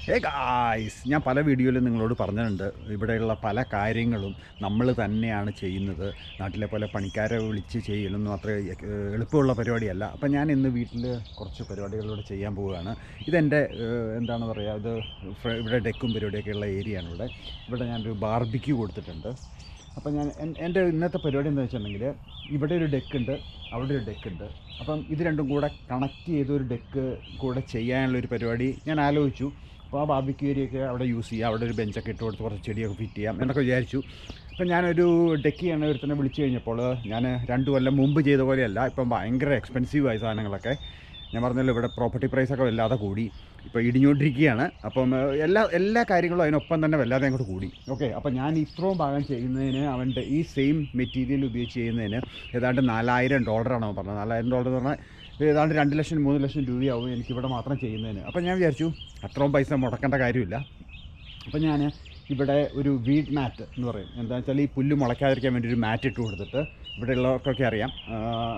ഏ ഗായ്സ് ഞാൻ പല വീഡിയോയിലും നിങ്ങളോട് പറഞ്ഞിട്ടുണ്ട് ഇവിടെയുള്ള പല കാര്യങ്ങളും നമ്മൾ തന്നെയാണ് ചെയ്യുന്നത് നാട്ടിലെ പോലെ പണിക്കാരെ വിളിച്ച് ചെയ്യലൊന്നും അത്ര ഏഹ്, എളുപ്പമുള്ള പരിപാടിയല്ല അപ്പം ഞാൻ ഇന്ന് വീട്ടിൽ കുറച്ച് പരിപാടികളോട് ചെയ്യാൻ പോവുകയാണ് ഇതെൻ്റെ ഏഹ്, എന്താണ് പറയുക ഇത് ഫ്ര- ഇവിടെ ഡെക്കും പരിപാടിയൊക്കെ ഉള്ള ഏരിയയാണ് ഇവിടെ ഇവിടെ ഞാനൊരു ബാർബിക്യൂ കൊടുത്തിട്ടുണ്ട് അപ്പം ഞാൻ എൻ- എൻ്റെ ഇന്നത്തെ പരിപാടി എന്താ വെച്ചിട്ടുണ്ടെങ്കിൽ ഇവിടെ ഒരു ഡെക്ക് ഉണ്ട് അവിടെ ഒരു ഡെക്ക് ഉണ്ട് അപ്പം ഇത് രണ്ടും കൂടെ കണക്ട് ചെയ്ത് ഒരു ഡെക്ക് കൂടെ ചെയ്യാനുള്ള ഒരു പരിപാടി ഞാൻ ആലോചിച്ചു അപ്പോൾ ആ ബാർബിക്യൂ ഏരിയയൊക്കെ അവിടെ യൂസ് ചെയ്യാം അവിടെ ഒരു ബെഞ്ചൊക്കെ ഇട്ട് കൊടുത്ത് കുറച്ച് ചെടിയൊക്കെ ഫിറ്റ് ചെയ്യാം എന്നൊക്കെ വിചാരിച്ചു അപ്പം ഞാനൊരു ഡെക്ക് ചെയ്യണ ഒരുത്തനെ വിളിച്ചു കഴിഞ്ഞപ്പോൾ ഞാൻ രണ്ട് കൊല്ലം മുമ്പ് ചെയ്ത പോലെയല്ല ഇപ്പം ഭയങ്കര എക്സ്പെൻസീവായി സാധനങ്ങളൊക്കെ ഞാൻ പറഞ്ഞല്ലോ ഇവിടെ പ്രോപ്പർട്ടി പ്രൈസൊക്കെ വല്ലാതെ കൂടി ഇപ്പോൾ ഇടിഞ്ഞുകൊണ്ടിരിക്കുകയാണ് അപ്പം ഏഹ്, എല്ലാ എല്ലാ കാര്യങ്ങളും അതിനൊപ്പം തന്നെ വല്ലാതെ അങ്ങോട്ട് കൂടി ഓക്കെ അപ്പം ഞാൻ ഇത്രയും ഭാഗം ചെയ്യുന്നതിന് അവൻ്റെ ഈ സെയിം മെറ്റീരിയൽ ഉപയോഗിച്ച് ചെയ്യുന്നതിന് ഏതാണ്ട് നാലായിരം ഡോളറാണ് അവൻ പറഞ്ഞത് നാലായിരം ഡോളർ എന്ന് പറഞ്ഞാൽ ഏതാണ്ട് രണ്ട് ലക്ഷം മൂന്ന് ലക്ഷം രൂപയാവും എനിക്കിവിടെ മാത്രം ചെയ്യുന്നതിന് അപ്പം ഞാൻ വിചാരിച്ചു അത്രയും പൈസ മുടക്കേണ്ട കാര്യമില്ല അപ്പം ഞാൻ ഇവിടെ ഒരു വീഡ് മാറ്റ് എന്ന് പറയും എന്താ വെച്ചാൽ ഈ പുല്ല് മുളയ്ക്കാതിരിക്കാൻ വേണ്ടി ഒരു മാറ്റ് ഇട്ട് കൊടുത്തിട്ട് ഇവിടെ ഉള്ളവർക്കൊക്കെ അറിയാം ആ,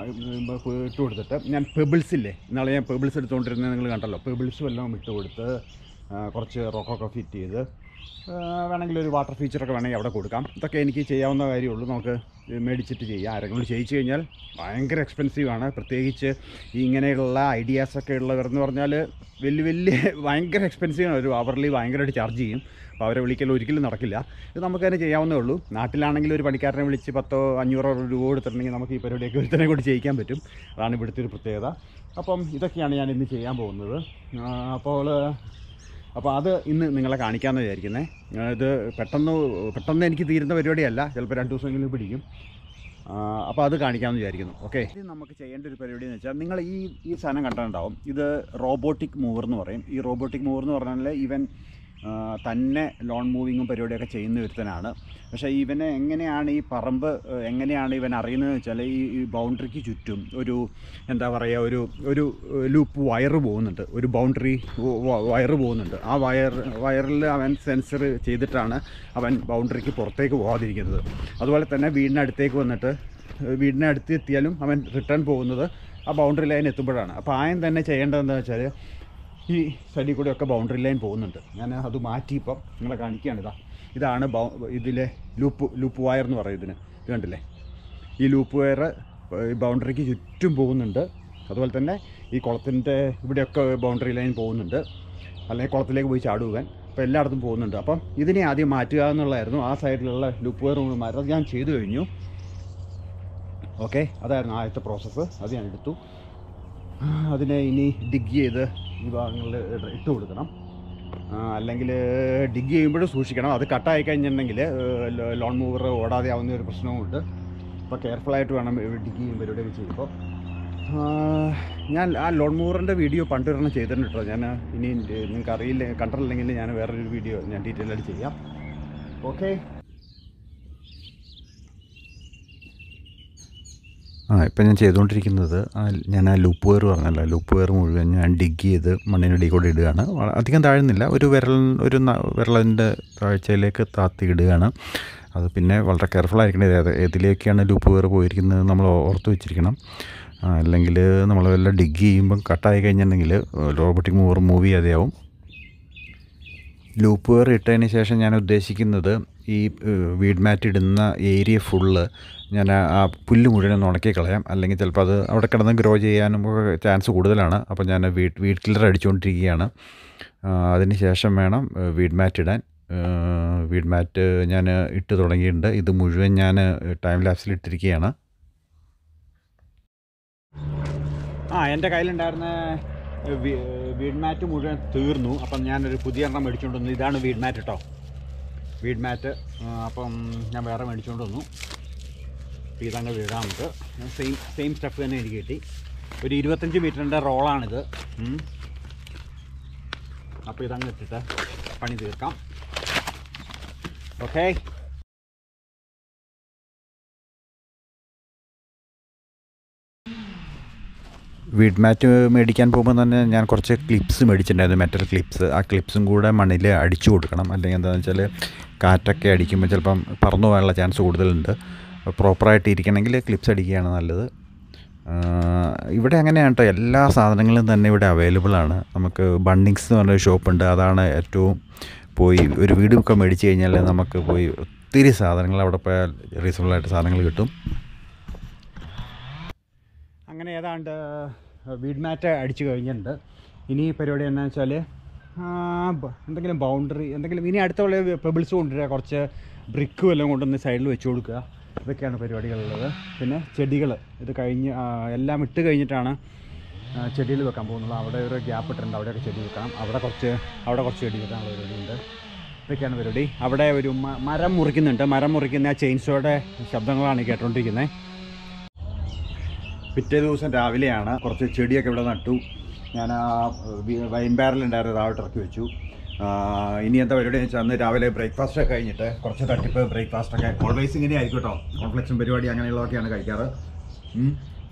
ഇട്ട് കൊടുത്തിട്ട് ഞാൻ പെബിൾസ് ഇല്ലേ ഇന്നാളെ ഞാൻ പെബിൾസ് എടുത്തുകൊണ്ടിരുന്നത് നിങ്ങൾ കണ്ടല്ലോ പെബിൾസ് വല്ലതും ഇട്ട് കൊടുത്ത് ആ, കുറച്ച് റോക്കൊക്കെ ഫിറ്റ് ചെയ്ത് ആ, വേണമെങ്കിൽ ഒരു വാട്ടർ ഫീച്ചറൊക്കെ വേണമെങ്കിൽ അവിടെ കൊടുക്കാം ഇതൊക്കെ എനിക്ക് ചെയ്യാവുന്ന കാര്യമുള്ളൂ നമുക്ക് മേടിച്ചിട്ട് ചെയ്യാം ആരെങ്കിലും ചെയ്യിച്ചു കഴിഞ്ഞാൽ ഭയങ്കര എക്സ്പെൻസീവാണ് പ്രത്യേകിച്ച് ഈ ഇങ്ങനെയുള്ള ഐഡിയാസൊക്കെ ഉള്ളവർ എന്ന് പറഞ്ഞാൽ വലിയ വലിയ ഭയങ്കര എക്സ്പെൻസീവാണ് ഒരു അവർലി ഭയങ്കരമായിട്ട് ചാർജ് ചെയ്യും അപ്പോൾ അവരെ വിളിക്കൽ ഒരിക്കലും നടക്കില്ല ഇത് നമുക്ക് തന്നെ ചെയ്യാവുന്നേ ഉള്ളൂ നാട്ടിലാണെങ്കിൽ ഒരു പണിക്കാരനെ വിളിച്ച് പത്തോ അഞ്ഞൂറോ രൂപ കൊടുത്തിട്ടുണ്ടെങ്കിൽ നമുക്ക് ഈ പരിപാടിയൊക്കെ ഒരുത്തനെ കൊണ്ട് ചെയ്യിക്കാൻ പറ്റും അതാണ് ഇവിടുത്തെ ഒരു പ്രത്യേകത അപ്പം ഇതൊക്കെയാണ് ഞാൻ ഇന്ന് ചെയ്യാൻ പോകുന്നത് ആ, അപ്പോൾ അപ്പോൾ അത് ഇന്ന് നിങ്ങളെ കാണിക്കാമെന്ന് വിചാരിക്കുന്നത് ഇത് പെട്ടെന്ന് പെട്ടെന്ന് എനിക്ക് തീരുന്ന പരിപാടിയല്ല ചിലപ്പോൾ രണ്ട് ദിവസമെങ്കിലും പിടിക്കും അപ്പോൾ അത് കാണിക്കാമെന്ന് വിചാരിക്കുന്നു ഓക്കെ ഇത് നമുക്ക് ചെയ്യേണ്ട ഒരു പരിപാടി എന്ന് വെച്ചാൽ നിങ്ങൾ ഈ ഈ സാധനം കണ്ടിട്ടുണ്ടാവും ഇത് റോബോട്ടിക് മൂവർ എന്ന് പറയും ഈ റോബോട്ടിക് മൂവർ എന്ന് പറഞ്ഞാൽ ഇവൻ ആ, തന്നെ ലോൺ മൂവിങ്ങും പരിപാടിയൊക്കെ ചെയ്യുന്ന ഒരുത്തനാണ് പക്ഷേ ഇവനെ എങ്ങനെയാണ് ഈ പറമ്പ് ഏഹ്, എങ്ങനെയാണ് ഇവൻ അറിയുന്നതെന്ന് വെച്ചാൽ ഈ ഈ ബൗണ്ടറിക്ക് ചുറ്റും ഒരു എന്താ പറയുക ഒരു ഒരു ലൂപ്പ് വയറ് പോകുന്നുണ്ട് ഒരു ബൗണ്ടറി വയറ് പോകുന്നുണ്ട് ആ വയർ വയറിൽ അവൻ സെൻസർ ചെയ്തിട്ടാണ് അവൻ ബൗണ്ടറിക്ക് പുറത്തേക്ക് പോകാതിരിക്കുന്നത് അതുപോലെ തന്നെ വീടിനടുത്തേക്ക് വന്നിട്ട് ഏഹ്, വീടിനടുത്ത് എത്തിയാലും അവൻ റിട്ടേൺ പോകുന്നത് ആ ബൗണ്ടറി ലൈൻ എത്തുമ്പോഴാണ് അപ്പോൾ ആയം തന്നെ ചെയ്യേണ്ടതെന്ന് വെച്ചാൽ ഈ സൈഡിൽ കൂടെയൊക്കെ ബൗണ്ടറി ലൈൻ പോകുന്നുണ്ട് ഞാൻ അത് മാറ്റി ഇപ്പം നിങ്ങളെ കാണിക്കുകയാണ് ഇതാ ഇതാണ് ബൗ ഇതിലെ ലൂപ്പ് ലൂപ്പ് വയർ എന്ന് പറയും ഇതിന് ഇത് കണ്ടില്ലേ ഈ ലൂപ്പ് വയർ ഈ ബൗണ്ടറിക്ക് ചുറ്റും പോകുന്നുണ്ട് അതുപോലെ തന്നെ ഈ കുളത്തിൻ്റെ ഇവിടെയൊക്കെ ബൗണ്ടറി ലൈൻ പോകുന്നുണ്ട് അല്ലെങ്കിൽ കുളത്തിലേക്ക് പോയി ചാടുവാൻ അപ്പോൾ എല്ലായിടത്തും പോകുന്നുണ്ട് അപ്പം ഇതിനെ ആദ്യം മാറ്റുക എന്നുള്ളതായിരുന്നു ആ സൈഡിലുള്ള ലൂപ്പ് വയർ കൊണ്ട് മാറ്റുക അത് ഞാൻ ചെയ്തു കഴിഞ്ഞു ഓക്കെ അതായിരുന്നു ആദ്യത്തെ പ്രോസസ്സ് അത് ഞാൻ എടുത്തു ആ, അതിനെ ഇനി ഡിഗ് ചെയ്ത് ഈ ഭാഗങ്ങളിൽ ഇട്ട് കൊടുക്കണം അല്ലെങ്കിൽ ഡിഗ് ചെയ്യുമ്പോഴും സൂക്ഷിക്കണം അത് കട്ടായി കഴിഞ്ഞിട്ടുണ്ടെങ്കിൽ ലോൺ മൂവർ ഓടാതെ ആവുന്ന ഒരു പ്രശ്നവുമുണ്ട് അപ്പോൾ കെയർഫുള്ളായിട്ട് വേണം ഡിഗ് ചെയ്യും പരിപാടിയൊക്കെ ചെയ്യുമ്പോൾ ഞാൻ ആ ലോൺ മൂവറിൻ്റെ വീഡിയോ പണ്ട് ഒരെണ്ണം ചെയ്തിട്ടുണ്ട് കേട്ടോ ഞാൻ ഇനി നിങ്ങൾക്ക് അറിയില്ല കണ്ടിട്ടില്ലെങ്കിൽ ഞാൻ വേറൊരു വീഡിയോ ഞാൻ ഡീറ്റെയിൽ ആയിട്ട് ചെയ്യാം ഓക്കെ ആ ഇപ്പം ഞാൻ ചെയ്തുകൊണ്ടിരിക്കുന്നത് ആ ഞാൻ ആ ലൂപ്പ് വെയർ പറഞ്ഞല്ലോ ലൂപ്പ് വെയർ മുഴുവൻ ഞാൻ ഡിഗ് ചെയ്ത് മണ്ണിനടിയിൽ കൂടെ ഇടുകയാണ് വള- അധികം താഴുന്നില്ല ഒരു വിരൽ ഒരു ന- വിരലിൻ്റെ താഴ്ചയിലേക്ക് താത്തി ഇടുകയാണ് അത് പിന്നെ വളരെ കെയർഫുൾ ആയിരിക്കണം ഏത് ഏതിലേക്കാണ് ലൂപ്പ് വെയർ പോയിരിക്കുന്നത് നമ്മൾ ഓർത്ത് വെച്ചിരിക്കണം ആ, അല്ലെങ്കിൽ നമ്മൾ വല്ല ഡിഗ് ചെയ്യുമ്പം കട്ടായി കഴിഞ്ഞിട്ടുണ്ടെങ്കിൽ റോബോട്ടിക് മൂവർ മൂവ് ചെയ്യാതെയാവും ലൂപ്പ് വെയർ ഇട്ടതിന് ശേഷം ഞാൻ ഉദ്ദേശിക്കുന്നത് ഈ ഏഹ്, വീഡ് മാറ്റ് ഇടുന്ന ഏരിയ ഫുള്ള് ഞാൻ ആ- ആ പുല്ല് മുഴുവൻ ഒന്ന് ഉണക്കി കളയാം അല്ലെങ്കിൽ ചിലപ്പോൾ അത് അവിടെ കിടന്ന് ഗ്രോ ചെയ്യാനും ഒക്കെ ചാൻസ് കൂടുതലാണ് അപ്പോൾ ഞാൻ വീഡ് വീഡ് കില്ലർ അടിച്ചുകൊണ്ടിരിക്കുകയാണ് ആ, അതിന് ശേഷം വേണം ഏഹ്, വീഡ് മാറ്റ് ഇടാൻ ഏഹ്, വീഡ് മാറ്റ് ഞാൻ ഇട്ട് തുടങ്ങിയിട്ടുണ്ട് ഇത് മുഴുവൻ ഞാൻ ടൈം ലാപ്സിൽ ഇട്ടിരിക്കുകയാണ് ആ എൻ്റെ കയ്യിലുണ്ടായിരുന്ന വീ- വീഡ് മാറ്റ് മുഴുവൻ തീർന്നു അപ്പം ഞാനൊരു പുതിയ എണ്ണം മേടിച്ചുകൊണ്ട് വന്നു ഇതാണ് വീഡ് മാറ്റ് കേട്ടോ വീഡ് മാറ്റ് ആ, അപ്പം ഞാൻ വേറെ മേടിച്ചുകൊണ്ട് വന്നു അപ്പോൾ ഇതങ്ങ് വീടാം നമുക്ക് സെയിം സെയിം സ്റ്റഫ് തന്നെ എനിക്ക് കിട്ടി ഒരു ഇരുപത്തഞ്ച് മീറ്ററിൻ്റെ റോളാണിത് ഉം. അപ്പോൾ ഇതങ്ങ് ഇട്ടിട്ട് പണി തീർക്കാം ഓക്കേ വീഡ് മാറ്റ് മേടിക്കാൻ പോകുമ്പോൾ തന്നെ ഞാൻ കുറച്ച് ക്ലിപ്സ് മേടിച്ചിട്ടുണ്ടായിരുന്നു മെറ്റൽ ക്ലിപ്സ് ആ ക്ലിപ്സും കൂടെ മണ്ണിൽ അടിച്ചു കൊടുക്കണം അല്ലെങ്കിൽ എന്താണെന്ന് വെച്ചാൽ കാറ്റൊക്കെ അടിക്കുമ്പോൾ ചിലപ്പം പറന്നു പോകാനുള്ള ചാൻസ് കൂടുതലുണ്ട് പ്രോപ്പറായിട്ട് ഇരിക്കണമെങ്കിൽ ക്ലിപ്സ് അടിക്കുകയാണ് നല്ലത് ഇവിടെ അങ്ങനെയാണ് കേട്ടോ എല്ലാ സാധനങ്ങളും തന്നെ ഇവിടെ അവൈലബിൾ ആണ് നമുക്ക് ബണ്ണിങ്സ് എന്ന് പറഞ്ഞൊരു ഷോപ്പുണ്ട് അതാണ് ഏറ്റവും പോയി ഒരു വീടൊക്കെ മേടിച്ച് കഴിഞ്ഞാൽ നമുക്ക് പോയി ഒത്തിരി സാധനങ്ങൾ അവിടെ പോയാൽ റീസണബിളായിട്ട് സാധനങ്ങൾ കിട്ടും അങ്ങനെ ഏതാണ്ട് വീഡ് മാറ്റ് അടിച്ചു കഴിഞ്ഞിട്ടുണ്ട് ഇനി പരിപാടി എന്നാന്ന് വെച്ചാൽ എന്തെങ്കിലും ബൗണ്ടറി എന്തെങ്കിലും ഇനി അടുത്തുള്ള പെബിൾസ് കൊണ്ടുവരിക കുറച്ച് ബ്രിക്ക് വല്ലതും കൊണ്ടുവന്ന് സൈഡിൽ വെച്ച് കൊടുക്കുക ഇതൊക്കെയാണ് പരിപാടികളുള്ളത് പിന്നെ ചെടികൾ ഇത് കഴിഞ്ഞ് ആ, എല്ലാം ഇട്ട് കഴിഞ്ഞിട്ടാണ് ചെടികൾ വെക്കാൻ പോകുന്നത് അവിടെ ഒരു ഗ്യാപ്പ് ഇട്ടിട്ടുണ്ട് അവിടെയൊക്കെ ചെടി വെക്കണം അവിടെ കുറച്ച് അവിടെ കുറച്ച് ചെടി വെക്കാനുള്ള പരിപാടിയുണ്ട് ഇതൊക്കെയാണ് പരിപാടി അവിടെ ഒരു മ- മരം മുറിക്കുന്നുണ്ട് മരം മുറിക്കുന്ന ആ ചെയിൻസോയുടെ ശബ്ദങ്ങളാണ് ഈ കേട്ടോണ്ടിരിക്കുന്നത് പിറ്റേ ദിവസം രാവിലെയാണ് കുറച്ച് ചെടിയൊക്കെ ഇവിടെ നട്ടു ഞാൻ ആ വി- വൈൻ ബാരൽ ഉണ്ടായിരുന്നു താഴോട്ട് ഇറക്കി വെച്ചു ആ, ഇനി എന്താ പരിപാടി വെച്ചാൽ അന്ന് രാവിലെ ബ്രേക്ക്ഫാസ്റ്റ് ഒക്കെ കഴിഞ്ഞിട്ട് കുറച്ച് തട്ടിപ്പ് ബ്രേക്ക്ഫാസ്റ്റ് ഒക്കെ ഓൾവേസ് ഇങ്ങനെ ആയിരിക്കും കേട്ടോ കോംപ്ലക്സും പരിപാടി അങ്ങനെയുള്ളതൊക്കെയാണ് കഴിക്കാറ് ഉം.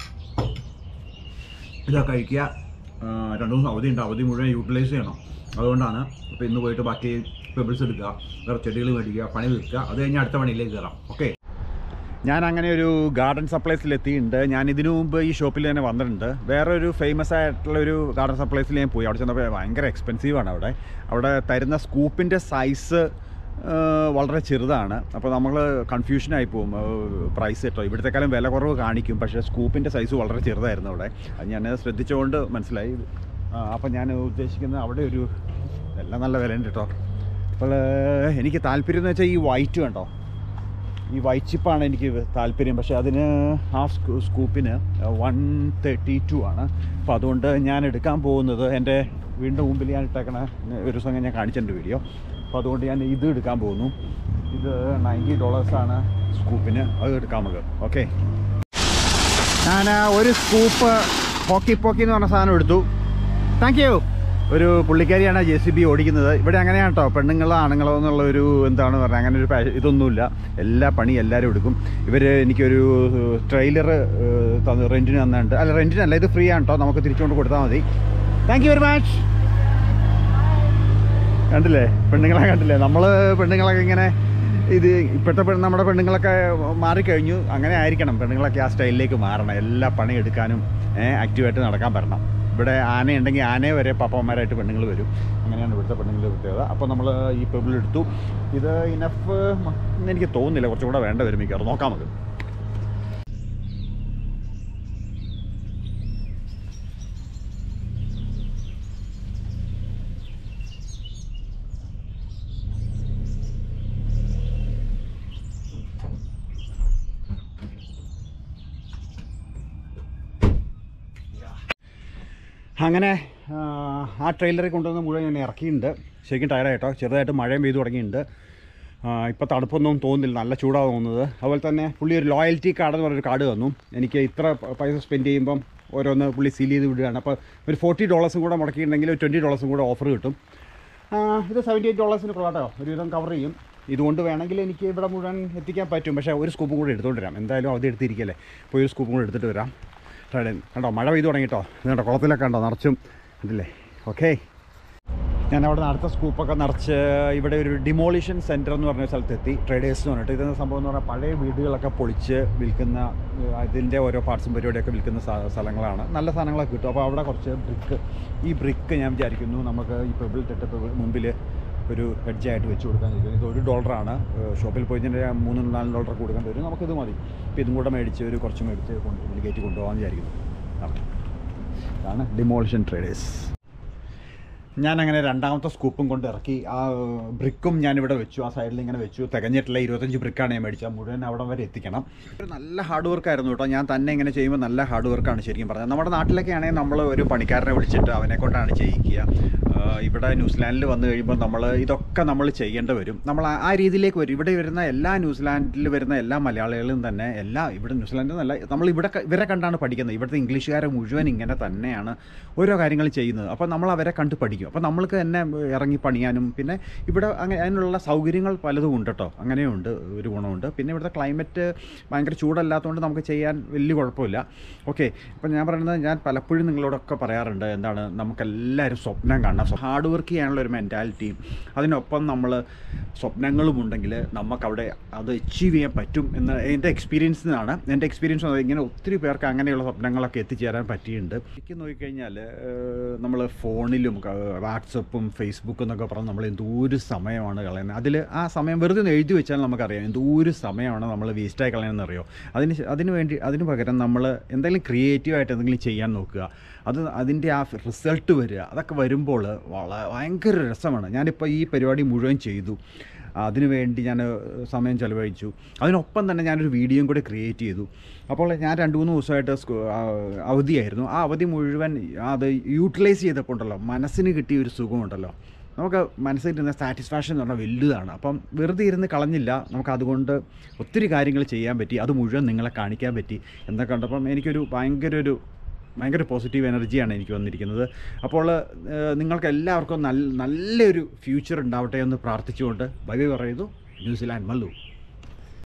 ഇതൊക്കെ കഴിക്കുക ആ, രണ്ട് ദിവസം അവധി ഉണ്ട് അവധി മുഴുവൻ യൂട്ടിലൈസ് ചെയ്യണം അതുകൊണ്ടാണ് അപ്പോൾ ഇന്ന് പോയിട്ട് ബാക്കി പെബിൾസ് എടുക്കുക വേറെ ചെടികൾ മേടിക്കുക പണി തീർക്കുക അത് കഴിഞ്ഞ് അടുത്ത പണിയിലേക്ക് കയറാം ഓക്കെ ഞാൻ അങ്ങനെ ഒരു ഗാർഡൻ സപ്ലൈസിൽ എത്തിയിട്ടുണ്ട് ഞാൻ ഇതിനു മുമ്പ് ഈ ഷോപ്പിൽ തന്നെ വന്നിട്ടുണ്ട് വേറെ ഒരു ഫേമസ് ആയിട്ടുള്ള ഒരു ഗാർഡൻ സപ്ലൈസിൽ ഞാൻ പോയി അവിടെ ചെന്നപ്പോൾ ഭയങ്കര എക്സ്പെൻസീവ് ആണ് അവിടെ അവിടെ തരുന്ന സ്കൂപ്പിൻ്റെ സൈസ് വളരെ ചെറുതാണ് അപ്പോൾ നമ്മൾ കൺഫ്യൂഷനായി പോകും പ്രൈസ് കേട്ടോ ഇവിടത്തെക്കാളും വില കുറവ് കാണിക്കും പക്ഷേ സ്കൂപ്പിൻ്റെ സൈസ് വളരെ ചെറുതായിരുന്നു അവിടെ അത് ഞാൻ ശ്രദ്ധിച്ചുകൊണ്ട് മനസ്സിലായി അപ്പോൾ ഞാൻ ഉദ്ദേശിക്കുന്നത് അവിടെ ഒരു എല്ലാം നല്ല വിലയുണ്ട് കേട്ടോ അപ്പോൾ എനിക്ക് താല്പര്യം എന്ന് വെച്ചാൽ ഈ വൈറ്റ് കണ്ടോ ഈ വൈറ്റ് ചിപ്പാണ് എനിക്ക് താല്പര്യം പക്ഷേ അതിന് ഹാഫ് സ്കൂ സ്കൂപ്പിന് വൺ തേർട്ടി ടു ആണ് അപ്പോൾ അതുകൊണ്ട് ഞാൻ എടുക്കാൻ പോകുന്നത് എൻ്റെ വീടിൻ്റെ മുമ്പിൽ ഞാൻ ഇട്ടേക്കണ ഒരു ദിവസം ഞാൻ കാണിച്ചിട്ടുണ്ട് വീഡിയോ അപ്പോൾ അതുകൊണ്ട് ഞാൻ ഇത് എടുക്കാൻ പോകുന്നു ഇത് നയൻറ്റി ഡോളേഴ്സാണ് സ്കൂപ്പിന് അത് എടുക്കാം നമുക്ക് ഓക്കെ ഞാൻ ഒരു സ്കൂപ്പ് ഹോക്കി പോക്കി എന്ന് പറഞ്ഞ സാധനം എടുത്തു താങ്ക് യു ഒരു പുള്ളിക്കാരിയാണ് ജെ സി ബി ഓടിക്കുന്നത് ഇവിടെ അങ്ങനെയാണ് കേട്ടോ പെണ്ണുങ്ങളോ ആണുങ്ങളോ എന്നുള്ള ഒരു എന്താണ് പറയുക അങ്ങനെ ഒരു പാ- ഇതൊന്നുമില്ല എല്ലാ പണി എല്ലാവരും എടുക്കും ഇവർ എനിക്കൊരു ട്രെയിലർ തന്നു റെൻറ്റിന് തന്നിട്ടുണ്ട് അല്ല റെൻറ്റിനല്ല ഇത് ഫ്രീ ആണ് കേട്ടോ നമുക്ക് തിരിച്ചുകൊണ്ട് കൊടുത്താൽ മതി താങ്ക് യു വെരി മച്ച് കണ്ടില്ലേ പെണ്ണുങ്ങളെ കണ്ടില്ലേ നമ്മൾ പെണ്ണുങ്ങളൊക്കെ ഇങ്ങനെ ഇത് ഇപ്പോഴത്തെ പെണ്ണ് നമ്മുടെ പെണ്ണുങ്ങളൊക്കെ മാറിക്കഴിഞ്ഞു അങ്ങനെ ആയിരിക്കണം പെണ്ണുങ്ങളൊക്കെ ആ സ്റ്റൈലിലേക്ക് മാറണം എല്ലാ പണി എടുക്കാനും ആക്റ്റീവായിട്ട് നടക്കാൻ പറ്റണം ഇവിടെ ആനയുണ്ടെങ്കിൽ ആനയെ വരെ പപ്പന്മാരായിട്ട് പെണ്ണുങ്ങൾ വരും അങ്ങനെയാണ് ഇവിടുത്തെ പെണ്ണുങ്ങളുടെ പ്രത്യേകത അപ്പോൾ നമ്മൾ ഈ പെബിൾ എടുത്തു ഇത് ഇനഫ് എന്ന് എനിക്ക് തോന്നുന്നില്ല കുറച്ചും കൂടെ വേണ്ട വരും മിക്കവാറും നോക്കാം നമുക്ക് അങ്ങനെ ആ, ആ ട്രെയിലറിൽ കൊണ്ടുവന്ന് മുഴുവൻ ഞാൻ ഇറക്കിയിട്ടുണ്ട് ശരിക്കും ടയർഡായിട്ടോ ചെറുതായിട്ട് മഴയും പെയ്തു തുടങ്ങിയിട്ടുണ്ട് ഇപ്പോൾ തണുപ്പൊന്നും തോന്നുന്നില്ല നല്ല ചൂടാണ് തോന്നുന്നത് അതുപോലെ തന്നെ പുള്ളി ഒരു ലോയൽറ്റി കാർഡ് എന്ന് പറഞ്ഞൊരു കാർഡ് തന്നു എനിക്ക് ഇത്ര പ- പൈസ സ്പെൻഡ് ചെയ്യുമ്പം ഓരോന്ന് പുള്ളി സീൽ ചെയ്ത് വിടുകയാണ് അപ്പോൾ ഒരു ഫോർട്ടി ഡോളേഴ്സും കൂടെ മുടക്കിയിട്ടുണ്ടെങ്കിൽ ഒരു ട്വൻറ്റി ഡോളേഴ്സും കൂടെ ഓഫർ കിട്ടും ആ, ഇത് സെവൻറ്റി എയ്റ്റ് ഡോളേഴ്സിന് കൊള്ളാട്ടോ ഒരുവിധം കവർ ചെയ്യും ഇതുകൊണ്ട് വേണമെങ്കിൽ എനിക്ക് ഇവിടെ മുഴുവൻ എത്തിക്കാൻ പറ്റും പക്ഷേ ഒരു സ്കൂപ്പും കൂടെ എടുത്തുകൊണ്ട് വരാം എന്തായാലും അവധി എടുത്തിരിക്കല്ലേ പോയി ഒരു സ്കൂപ്പും കൂടെ എടുത്തിട്ട് വരാം ടൈഡൻ കണ്ടോ മഴ പെയ്തു തുടങ്ങിട്ടോ ഇത് കണ്ടോ കുളത്തിലൊക്കെ കണ്ടോ നിറച്ചും ഇതില്ലേ ഓക്കെ ഞാൻ അവിടെ നിന്ന് അടുത്ത സ്കൂപ്പൊക്കെ നിറച്ച് ഇവിടെ ഒരു ഡിമോളിഷൻ സെൻറ്റർ എന്ന് പറഞ്ഞ സ്ഥലത്തെത്തി ട്രേഡേഴ്സ് എന്ന് പറഞ്ഞിട്ട് ഇതെന്ന സംഭവം എന്ന് പറഞ്ഞാൽ പഴയ വീടുകളൊക്കെ പൊളിച്ച് വിൽക്കുന്ന ഏഹ്, അതിൻ്റെ ഓരോ പാർട്സും പരിപാടിയൊക്കെ വിൽക്കുന്ന സ്ഥ- സ്ഥലങ്ങളാണ് നല്ല സാധനങ്ങളൊക്കെ കിട്ടും അപ്പോൾ അവിടെ കുറച്ച് ബ്രിക്ക് ഈ ബ്രിക്ക് ഞാൻ വിചാരിക്കുന്നു നമുക്ക് ഈ പെബിൾ ടെട്ട് മുമ്പിൽ ഒരു ഹെഡ്ജായിട്ട് വെച്ച് കൊടുക്കാൻ കഴിയും ഇത് ഒരു ഡോളറാണ് ഷോപ്പിൽ പോയി കഴിഞ്ഞാൽ മൂന്ന് നാല് ഡോളർ കൊടുക്കാൻ വരും നമുക്കിത് മതി അപ്പോൾ ഇതും കൂടെ മേടിച്ച് ഒരു കുറച്ച് മേടിച്ച് കൊണ്ട് ഇതിൽ കയറ്റി കൊണ്ടുപോകാൻ വിചാരിക്കുന്നു അതാണ്. ഇതാണ് ഡിമോളിഷൻ ട്രേഡേഴ്സ് ഞാൻ അങ്ങനെ രണ്ടാമത്തെ സ്കൂപ്പും കൊണ്ട് ഇറക്കി ആ ബ്രിക്കും ഞാനിവിടെ വെച്ചു ആ സൈഡിൽ ഇങ്ങനെ വെച്ചു തികഞ്ഞിട്ടുള്ള ഇരുപത്തഞ്ച് ബ്രിക്കാണ് ഞാൻ മേടിച്ചത് മുഴുവൻ അവിടെ വരെ എത്തിക്കണം ഒരു നല്ല ഹാർഡ് വർക്ക് ആയിരുന്നു കേട്ടോ ഞാൻ തന്നെ ഇങ്ങനെ ചെയ്യുമ്പോൾ നല്ല ഹാർഡ് വർക്കാണ് ശരിക്കും പറഞ്ഞത് നമ്മുടെ നാട്ടിലൊക്കെ ആണെങ്കിൽ നമ്മൾ ഒരു പണിക്കാരനെ വിളിച്ചിട്ട് അവനെ കൊണ്ടാണ് ചെയ്യിക്കുക ആ, ഇവിടെ ന്യൂസിലാൻഡിൽ വന്നു കഴിയുമ്പോൾ നമ്മൾ ഇതൊക്കെ നമ്മൾ ചെയ്യേണ്ടി വരും നമ്മൾ ആ- ആ രീതിയിലേക്ക് വരും ഇവിടെ വരുന്ന എല്ലാ ന്യൂസിലാൻഡിൽ വരുന്ന എല്ലാ മലയാളികളും തന്നെ എല്ലാ ഇവിടെ ന്യൂസിലാൻഡിൽ നിന്നല്ല നമ്മൾ ഇവിടെ ക- ഇവരെ കണ്ടാണ് പഠിക്കുന്നത് ഇവിടുത്തെ ഇംഗ്ലീഷുകാരെ മുഴുവൻ ഇങ്ങനെ തന്നെയാണ് ഓരോ കാര്യങ്ങൾ ചെയ്യുന്നത് അപ്പോൾ നമ്മൾ അവരെ കണ്ട് പഠിക്കും ആയിരിക്കും അപ്പോൾ നമ്മൾക്ക് തന്നെ ഇറങ്ങി പണിയാനും പിന്നെ ഇവിടെ അങ്ങനെ അതിനുള്ള സൗകര്യങ്ങൾ പലതും ഉണ്ട് കേട്ടോ അങ്ങനെയുണ്ട് ഒരു ഗുണമുണ്ട് പിന്നെ ഇവിടുത്തെ ക്ലൈമറ്റ് ഭയങ്കര ചൂടല്ലാത്തതുകൊണ്ട് നമുക്ക് ചെയ്യാൻ വലിയ കുഴപ്പമില്ല ഓക്കെ ഇപ്പം ഞാൻ പറയുന്നത് ഞാൻ പലപ്പോഴും നിങ്ങളോടൊക്കെ പറയാറുണ്ട് എന്താണ് നമുക്കെല്ലാവരും സ്വപ്നം കാണണം ഹാർഡ് വർക്ക് ചെയ്യാനുള്ള ഒരു മെൻറ്റാലിറ്റിയും അതിനൊപ്പം നമ്മൾ സ്വപ്നങ്ങളും ഉണ്ടെങ്കിൽ നമുക്കവിടെ അത് അച്ചീവ് ചെയ്യാൻ പറ്റും എന്ന് എൻ്റെ എക്സ്പീരിയൻസിൽ നിന്നാണ് എൻ്റെ എക്സ്പീരിയൻസ് ഇങ്ങനെ ഒത്തിരി പേർക്ക് അങ്ങനെയുള്ള സ്വപ്നങ്ങളൊക്കെ എത്തിച്ചേരാൻ പറ്റിയിട്ടുണ്ട് എനിക്ക് നോക്കിക്കഴിഞ്ഞാൽ നമ്മൾ ഫോണിലും വാട്സപ്പും ഫേസ്ബുക്കും എന്നൊക്കെ പറഞ്ഞ് നമ്മൾ എന്തോരു സമയമാണ് കളയുന്നത് അതിൽ ആ സമയം വെറുതെ ഒന്ന് എഴുതി വെച്ചാൽ നമുക്കറിയാം എന്തോരു സമയമാണ് നമ്മൾ വേസ്റ്റായി കളയുന്നതെന്ന് അറിയോ അതിന് ശ- അതിന് വേണ്ടി അതിന് പകരം നമ്മൾ എന്തെങ്കിലും ക്രിയേറ്റീവായിട്ട് എന്തെങ്കിലും ചെയ്യാൻ നോക്കുക അത് അതിൻ്റെ ആ റിസൾട്ട് വരിക അതൊക്കെ വരുമ്പോൾ വളരെ ഭയങ്കര രസമാണ് ഞാനിപ്പോൾ ഈ പരിപാടി മുഴുവൻ ചെയ്തു അതിനുവേണ്ടി ഞാൻ സമയം ചിലവഴിച്ചു അതിനൊപ്പം തന്നെ ഞാനൊരു വീഡിയോയും കൂടി ക്രിയേറ്റ് ചെയ്തു അപ്പോൾ ഞാൻ രണ്ട് മൂന്ന് ദിവസമായിട്ട് സ്കൂ- ആ, അവധിയായിരുന്നു ആ അവധി മുഴുവൻ അത് യൂട്ടിലൈസ് ചെയ്തപ്പോൾ ഉണ്ടല്ലോ മനസ്സിന് കിട്ടിയ ഒരു സുഖമുണ്ടല്ലോ നമുക്ക് മനസ്സിലിരുന്ന സാറ്റിസ്ഫാക്ഷൻ എന്ന് പറഞ്ഞാൽ വലുതാണ് അപ്പം വെറുതെ ഇരുന്ന് കളഞ്ഞില്ല നമുക്ക് അതുകൊണ്ട് ഒത്തിരി കാര്യങ്ങൾ ചെയ്യാൻ പറ്റി അത് മുഴുവൻ നിങ്ങളെ കാണിക്കാൻ പറ്റി എന്നൊക്കെ കണ്ടപ്പം എനിക്കൊരു ഭയങ്കര ഒരു ഭയങ്കര പോസിറ്റീവ് എനർജിയാണ് എനിക്ക് വന്നിരിക്കുന്നത് അപ്പോൾ ഏഹ്, നിങ്ങൾക്ക് എല്ലാവർക്കും നല്ല നല്ലൊരു ഫ്യൂച്ചർ ഉണ്ടാവട്ടെ എന്ന് പ്രാർത്ഥിച്ചുകൊണ്ട് ബൈ ബൈ പറയുന്നു ന്യൂസിലാൻഡ് മല്ലു